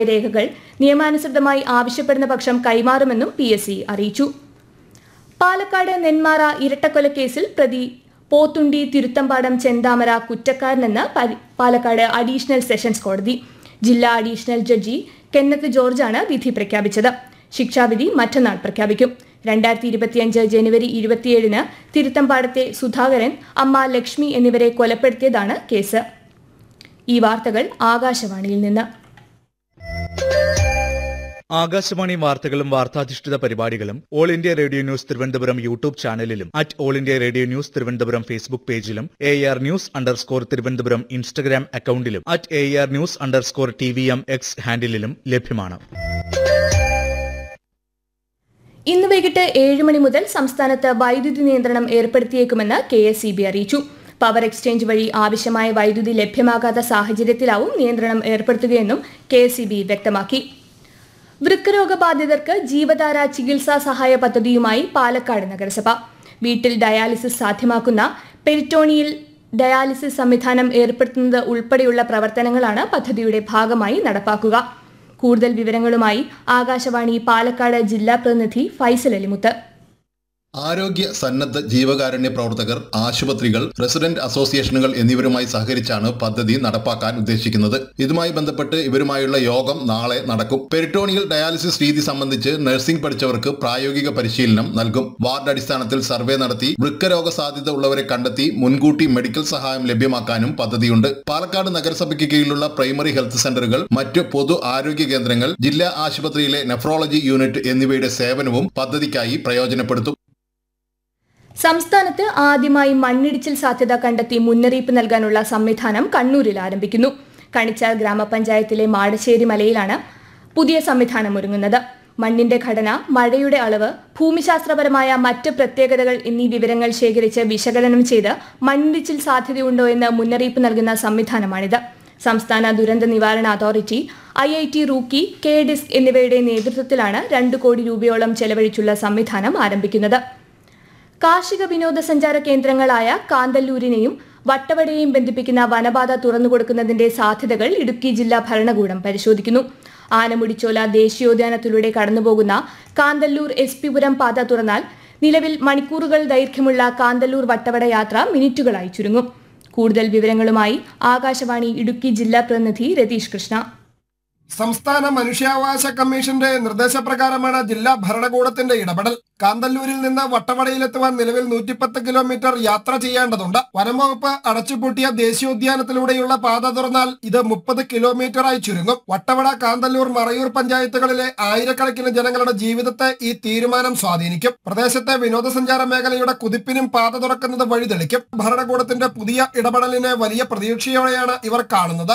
രേഖകൾ നിയമാനുസൃതമായി ആവശ്യപ്പെടുന്ന പക്ഷം കൈമാറുമെന്നും പി എസ് സി അറിയിച്ചു പാലക്കാട് നെന്മാറ ഇരട്ടക്കൊലക്കേസിൽ പ്രതി പോത്തുണ്ടി തിരുത്തമ്പാടം ചെന്താമര കുറ്റക്കാരനെന്ന് പരി- പാലക്കാട് അഡീഷണൽ സെഷൻസ് കോടതി ജില്ലാ അഡീഷണൽ ജഡ്ജി കെന്നത്ത് ജോർജാണ് വിധി പ്രഖ്യാപിച്ചത് ശിക്ഷാവിധി മറ്റന്നാൾ പ്രഖ്യാപിക്കും രണ്ടായിരത്തി ഇരുപത്തിയഞ്ച് ജനുവരി ഇരുപത്തിയേഴിന് തിരുത്തമ്പാടത്തെ സുധാകരൻ അമ്മ ലക്ഷ്മി എന്നിവരെ കൊലപ്പെടുത്തിയതാണ് കേസ് ഈ വാർത്തകൾ ആകാശവാണിയിൽ നിന്ന് ആകാശവാണി വാർത്തകളും വാർത്താധിഷ്ഠിത പരിപാടികളും all India radio news Thiruvananthapuram YouTube ചാനലിലും at all India radio news Thiruvananthapuram Facebook പേജിലും A R news underscore Thiruvananthapuram Instagram അക്കൌണ്ടിലും at A R news underscore T V M X ഹാൻഡിലും ലഭ്യമാണ് ഇന്ന് വൈകിട്ട് ഏഴ് മണി മുതൽ സംസ്ഥാനത്ത് വൈദ്യുതി നിയന്ത്രണം ഏർപ്പെടുത്തിയേക്കുമെന്ന് കെ എസ് ഇ ബി അറിയിച്ചു പവർ എക്സ്ചേഞ്ച് വഴി ആവശ്യമായ വൈദ്യുതി ലഭ്യമാകാത്ത സാഹചര്യത്തിലാവും നിയന്ത്രണം ഏർപ്പെടുത്തുകയെന്നും കെ എസ് ഇ ബി വ്യക്തമാക്കി വൃക്കരോഗബാധിതർക്ക് ജീവധാര ചികിത്സാ സഹായ പദ്ധതിയുമായി പാലക്കാട് നഗരസഭ വീട്ടിൽ ഡയാലിസിസ് സാധ്യമാക്കുന്ന പെരിറ്റോണിയിൽ ഡയാലിസിസ് സംവിധാനം ഏർപ്പെടുത്തുന്നത് ഉൾപ്പെടെയുള്ള പ്രവർത്തനങ്ങളാണ് പദ്ധതിയുടെ ഭാഗമായി നടപ്പാക്കുക കൂടുതൽ വിവരങ്ങളുമായി ആകാശവാണി പാലക്കാട് ജില്ലാ പ്രതിനിധി ഫൈസൽ അലിമുത്ത് ആരോഗ്യ സന്നദ്ധ ജീവകാരുണ്യ പ്രവർത്തകർ ആശുപത്രികൾ റെസിഡന്റ് അസോസിയേഷനുകൾ എന്നിവരുമായി സഹകരിച്ചാണ് പദ്ധതി നടപ്പാക്കാൻ ഉദ്ദേശിക്കുന്നത് ഇതുമായി ബന്ധപ്പെട്ട് ഇവരുമായുള്ള യോഗം നാളെ നടക്കും പെരിറ്റോണിയൽ ഡയാലിസിസ് രീതി സംബന്ധിച്ച് നഴ്സിംഗ് പഠിച്ചവർക്ക് പ്രായോഗിക പരിശീലനം നൽകും വാർഡ് അടിസ്ഥാനത്തിൽ സർവേ നടത്തി വൃക്കരോഗ സാധ്യത ഉള്ളവരെ കണ്ടെത്തി മുൻകൂട്ടി മെഡിക്കൽ സഹായം ലഭ്യമാക്കാനും പദ്ധതിയുണ്ട് പാലക്കാട് നഗരസഭയ്ക്ക് കീഴിലുള്ള പ്രൈമറി ഹെൽത്ത് സെന്ററുകൾ മറ്റ് പൊതു ആരോഗ്യ കേന്ദ്രങ്ങൾ ജില്ലാ ആശുപത്രിയിലെ നെഫ്രോളജി യൂണിറ്റ് എന്നിവയുടെ സേവനവും പദ്ധതിക്കായി പ്രയോജനപ്പെടുത്തും സംസ്ഥാനത്ത് ആദ്യമായി മണ്ണിടിച്ചിൽ സാധ്യത കണ്ടെത്തി മുന്നറിയിപ്പ് നൽകാനുള്ള സംവിധാനം കണ്ണൂരിൽ ആരംഭിക്കുന്നു കണിച്ചാൽ ഗ്രാമപഞ്ചായത്തിലെ മാടശ്ശേരി മലയിലാണ് പുതിയ സംവിധാനം ഒരുങ്ങുന്നത് മണ്ണിന്റെ ഘടന മഴയുടെ അളവ് ഭൂമിശാസ്ത്രപരമായ മറ്റ് പ്രത്യേകതകൾ എന്നീ വിവരങ്ങൾ ശേഖരിച്ച് വിശകലനം ചെയ്ത് മണ്ണിടിച്ചിൽ സാധ്യതയുണ്ടോ എന്ന് മുന്നറിയിപ്പ് നൽകുന്ന സംവിധാനമാണിത് സംസ്ഥാന ദുരന്ത നിവാരണ authority I I T Roorkee K disc എന്നിവയുടെ നേതൃത്വത്തിലാണ് രണ്ട് കോടി രൂപയോളം ചെലവഴിച്ചുള്ള സംവിധാനം ആരംഭിക്കുന്നത് കാർഷിക വിനോദസഞ്ചാര കേന്ദ്രങ്ങളായ കാന്തല്ലൂരിനെയും വട്ടവടയെയും ബന്ധിപ്പിക്കുന്ന വനപാത തുറന്നുകൊടുക്കുന്നതിന്റെ സാധ്യതകൾ ഇടുക്കി ജില്ലാ ഭരണകൂടം പരിശോധിക്കുന്നു ആനമുടിച്ചോല ദേശീയോദ്യാനത്തിലൂടെ കടന്നുപോകുന്ന കാന്തല്ലൂർ എസ് പി പുരം പാത തുറന്നാൽ നിലവിൽ മണിക്കൂറുകൾ ദൈർഘ്യമുള്ള കാന്തല്ലൂർ വട്ടവട യാത്ര മിനിറ്റുകളായി ചുരുങ്ങും കൂടുതൽ വിവരങ്ങളുമായി ആകാശവാണി ഇടുക്കി ജില്ലാ പ്രതിനിധി രതീഷ് കൃഷ്ണ സംസ്ഥാന മനുഷ്യാവകാശ കമ്മീഷന്റെ നിർദ്ദേശപ്രകാരമാണ് ജില്ലാ ഭരണകൂടത്തിന്റെ ഇടപെടൽ കാന്തല്ലൂരിൽ നിന്ന് വട്ടവടയിലെത്തുവാൻ നിലവിൽ നൂറ്റിപ്പത്ത് കിലോമീറ്റർ യാത്ര ചെയ്യേണ്ടതുണ്ട് വനംവകുപ്പ് അടച്ചുപൂട്ടിയ ദേശീയോദ്യാനത്തിലൂടെയുള്ള പാത തുറന്നാൽ ഇത് മുപ്പത് കിലോമീറ്ററായി ചുരുങ്ങും വട്ടവട കാന്തല്ലൂർ മറയൂർ പഞ്ചായത്തുകളിലെ ആയിരക്കണക്കിന് ജനങ്ങളുടെ ജീവിതത്തെ ഈ തീരുമാനം സ്വാധീനിക്കും പ്രദേശത്തെ വിനോദസഞ്ചാര മേഖലയുടെ കുതിപ്പിനും പാത തുറക്കുന്നത് വഴിതെളിക്കും ഭരണകൂടത്തിന്റെ പുതിയ ഇടപെടലിനെ വലിയ പ്രതീക്ഷയോടെയാണ് ഇവർ കാണുന്നത്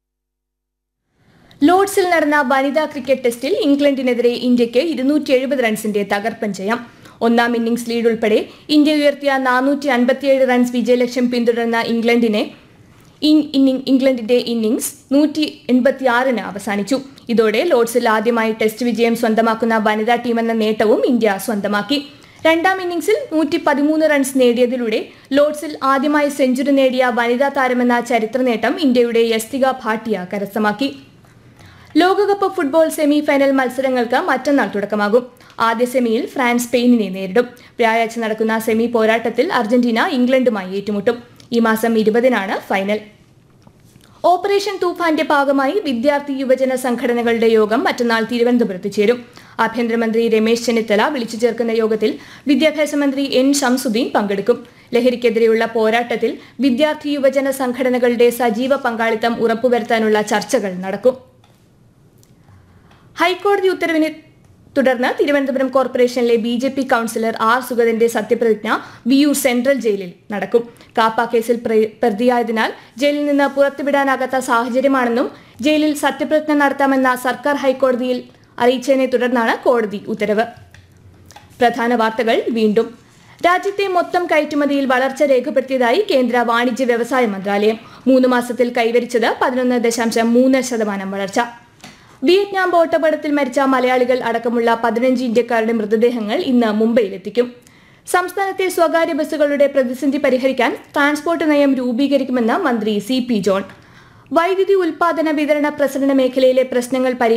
ലോർഡ്സിൽ നടന്ന വനിതാ ക്രിക്കറ്റ് ടെസ്റ്റിൽ ഇംഗ്ലണ്ടിനെതിരെ ഇന്ത്യക്ക് ഇരുന്നൂറ്റി എഴുപത് റൺസിന്റെ തകർപ്പൻ ജയം ഒന്നാം ഇന്നിംഗ്സ് ലീഡ് ഉൾപ്പെടെ ഇന്ത്യ ഉയർത്തിയ നാനൂറ്റി അൻപത്തിയേഴ് റൺസ് വിജയലക്ഷ്യം പിന്തുടർന്ന ഇംഗ്ലണ്ടിനെ ഇൻ- ഇന്നിംഗ് ഇംഗ്ലണ്ടിന്റെ ഇന്നിംഗ്സ് നൂറ്റി എൺപത്തിയാറിന് അവസാനിച്ചു ഇതോടെ ലോർഡ്സിൽ ആദ്യമായി ടെസ്റ്റ് വിജയം സ്വന്തമാക്കുന്ന വനിതാ ടീമെന്ന നേട്ടവും ഇന്ത്യ സ്വന്തമാക്കി രണ്ടാം ഇന്നിംഗ്സിൽ നൂറ്റി പതിമൂന്ന് റൺസ് നേടിയതിലൂടെ ലോർഡ്സിൽ ആദ്യമായി സെഞ്ചുറി നേടിയ വനിതാ താരമെന്ന ചരിത്ര നേട്ടം ഇന്ത്യയുടെ യസ്തിക ഭാട്ടിയ കരസ്ഥമാക്കി ലോകകപ്പ് ഫുട്ബോൾ സെമി ഫൈനൽ മത്സരങ്ങൾക്ക് മറ്റന്നാൾ തുടക്കമാകും ആദ്യ സെമിയിൽ ഫ്രാൻസ് സ്പെയിനിനെ നേരിടും വ്യാഴാഴ്ച നടക്കുന്ന സെമി പോരാട്ടത്തിൽ അർജന്റീന ഇംഗ്ലണ്ടുമായി ഏറ്റുമുട്ടും ഈ മാസം ഇരുപതിനാണ് ഫൈനൽ ഓപ്പറേഷൻ തൂഫാന്റെ ഭാഗമായി വിദ്യാർത്ഥി യുവജന സംഘടനകളുടെ യോഗം മറ്റന്നാൾ തിരുവനന്തപുരത്ത് ചേരും ആഭ്യന്തരമന്ത്രി രമേശ് ചെന്നിത്തല വിളിച്ചു ചേർക്കുന്ന യോഗത്തിൽ വിദ്യാഭ്യാസ മന്ത്രി എൻ ഷംസുദ്ദീൻ പങ്കെടുക്കും ലഹരിക്കെതിരെയുള്ള പോരാട്ടത്തിൽ വിദ്യാർത്ഥി യുവജന സംഘടനകളുടെ സജീവ പങ്കാളിത്തം ഉറപ്പുവരുത്താനുള്ള ചർച്ചകൾ നടക്കും ഹൈക്കോടതി ഉത്തരവിനെ തുടർന്ന് തിരുവനന്തപുരം കോർപ്പറേഷനിലെ B J P councillor R സുഗതന്റെ സത്യപ്രതിജ്ഞ വിയൂർ സെൻട്രൽ ജയിലിൽ നടക്കും കാപ്പ കേസിൽ പ്ര- പ്രതിയായതിനാൽ ജയിലിൽ നിന്ന് പുറത്തുവിടാനാകാത്ത സാഹചര്യമാണെന്നും ജയിലിൽ സത്യപ്രതിജ്ഞ നടത്താമെന്ന സർക്കാർ ഹൈക്കോടതിയിൽ അറിയിച്ചതിനെ തുടർന്നാണ് കോടതി ഉത്തരവ് പ്രധാന വാർത്തകൾ വീണ്ടും രാജ്യത്തെ മൊത്തം കയറ്റുമതിയിൽ വളർച്ച രേഖപ്പെടുത്തിയതായി കേന്ദ്ര വാണിജ്യ വ്യവസായ മന്ത്രാലയം മൂന്ന് മാസത്തിൽ കൈവരിച്ചത് പതിനൊന്ന് ദശാംശം മൂന്ന് ശതമാനം വളർച്ച വിയറ്റ്നാം ബോട്ടപടത്തിൽ മരിച്ച മലയാളികൾ അടക്കമുള്ള പതിനഞ്ച് ഇന്ത്യക്കാരുടെ മൃതദേഹങ്ങൾ ഇന്ന് മുംബൈയിലെത്തിക്കും സംസ്ഥാനത്തെ സ്വകാര്യ ബസ്സുകളുടെ പ്രതിസന്ധി പരിഹരിക്കാൻ ട്രാൻസ്പോർട്ട് നയം രൂപീകരിക്കുമെന്ന് മന്ത്രി സി പി ജോൺ വൈദ്യുതി ഉൽപാദന വിതരണ പ്രസരണ മേഖലയിലെ പ്രശ്നങ്ങൾ